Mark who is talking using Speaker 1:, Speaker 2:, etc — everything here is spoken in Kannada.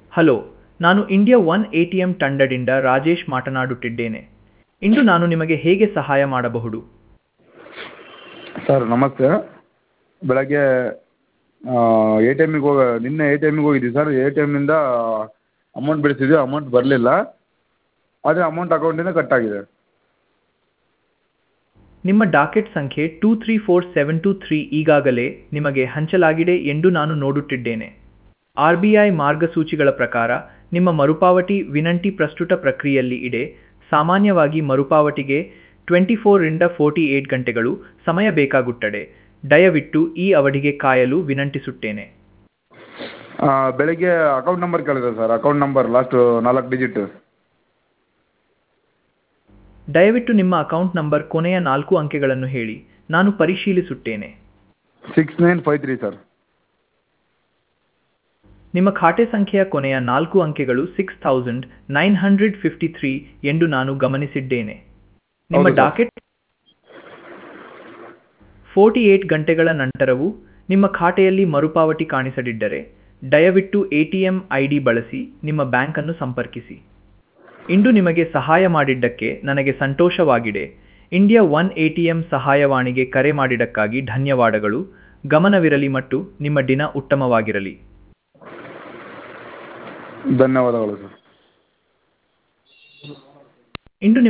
Speaker 1: ಹಲೋ ನಾನು India one A T M ತಂಡದಿಂದ ರಾಜೇಶ್ ಮಾತನಾಡುತ್ತಿದ್ದೇನೆ ಇಂದು ನಾನು ನಿಮಗೆ ಹೇಗೆ ಸಹಾಯ ಮಾಡಬಹುದು
Speaker 2: ಸರ್ ನಮಸ್ತೆ ಬೆಳಗ್ಗೆ ಎ ಟಿ ಎಮ್ಮಿಗೆ ಹೋಗ ನಿನ್ನೆ ಎ ಟಿ ಎಮ್ಮಿಗೆ ಹೋಗಿದ್ವಿ ಸರ್ ಎ ಟಿ ಎಮ್ಮಿಂದ ಅಮೌಂಟ್ ಬಿಡಿಸಿದ್ವಿ ಅಮೌಂಟ್ ಬರಲಿಲ್ಲ ಆದರೆ ಅಮೌಂಟ್ ಅಕೌಂಟಿಂದ ಕಟ್ ಆಗಿದೆ
Speaker 1: ನಿಮ್ಮ ಡಾಕೆಟ್ ಸಂಖ್ಯೆ two three four seven two three ಈಗಾಗಲೇ ನಿಮಗೆ ಹಂಚಲಾಗಿದೆ ಎಂದು ನಾನು ನೋಡುತ್ತಿದ್ದೇನೆ ಆರ್ ಬಿ ಐ ಮಾರ್ಗಸೂಚಿಗಳ ಪ್ರಕಾರ ನಿಮ್ಮ ಮರುಪಾವತಿ ವಿನಂತಿ ಪ್ರಸ್ತುತ ಪ್ರಕ್ರಿಯೆಯಲ್ಲಿ ಇದೆ ಸಾಮಾನ್ಯವಾಗಿ ಮರುಪಾವತಿಗೆ ಟ್ವೆಂಟಿ ಫೋರಿಂದ ಫೋರ್ಟಿ ಏಟ್ ಗಂಟೆಗಳು ಸಮಯ ಬೇಕಾಗುತ್ತದೆ ದಯವಿಟ್ಟು ಈ ಅವಧಿಗೆ ಕಾಯಲು ವಿನಂತಿಸುತ್ತೇನೆ
Speaker 2: ಬೆಳಗ್ಗೆ ಅಕೌಂಟ್ ನಂಬರ್ ಕೇಳಿದೆ ಸರ್ ಅಕೌಂಟ್ ನಂಬರ್ ಲಾಸ್ಟು ನಾಲ್ಕು ಡಿಜಿಟ್
Speaker 1: ದಯವಿಟ್ಟು ನಿಮ್ಮ ಅಕೌಂಟ್ ನಂಬರ್ ಕೊನೆಯ ನಾಲ್ಕು ಅಂಕೆಗಳನ್ನು ಹೇಳಿ ನಾನು ಪರಿಶೀಲಿಸುತ್ತೇನೆ
Speaker 2: six nine five three sir
Speaker 1: ನಿಮ್ಮ ಖಾತೆ ಸಂಖ್ಯೆಯ ಕೊನೆಯ ನಾಲ್ಕು ಅಂಕೆಗಳು six thousand nine hundred fifty three ಎಂದು ನಾನು ಗಮನಿಸಿದ್ದೇನೆ ನಿಮ್ಮ
Speaker 2: ಹೌದು ಸರ್.
Speaker 1: ಡಾಕೆಟ್ ಫೋರ್ಟಿ ಏಟ್ ಗಂಟೆಗಳ ನಂತರವೂ ನಿಮ್ಮ ಖಾತೆಯಲ್ಲಿ ಮರುಪಾವತಿ ಕಾಣಿಸದಿದ್ದರೆ ದಯವಿಟ್ಟು A T M I D ಬಳಸಿ ನಿಮ್ಮ ಬ್ಯಾಂಕನ್ನು ಸಂಪರ್ಕಿಸಿ ಇಂದು ನಿಮಗೆ ಸಹಾಯ ಮಾಡಿದ್ದಕ್ಕೆ ನನಗೆ ಸಂತೋಷವಾಗಿದೆ India one A T M ಸಹಾಯವಾಣಿಗೆ ಕರೆ ಮಾಡಿದ್ದಕ್ಕಾಗಿ ಧನ್ಯವಾದಗಳು ಗಮನವಿರಲಿ ಮತ್ತು ನಿಮ್ಮ ದಿನ ಉತ್ತಮವಾಗಿರಲಿ
Speaker 2: ಧನ್ಯವಾದಗಳು ಸರ್
Speaker 1: ಇಂದು ನಿಮ್ಮ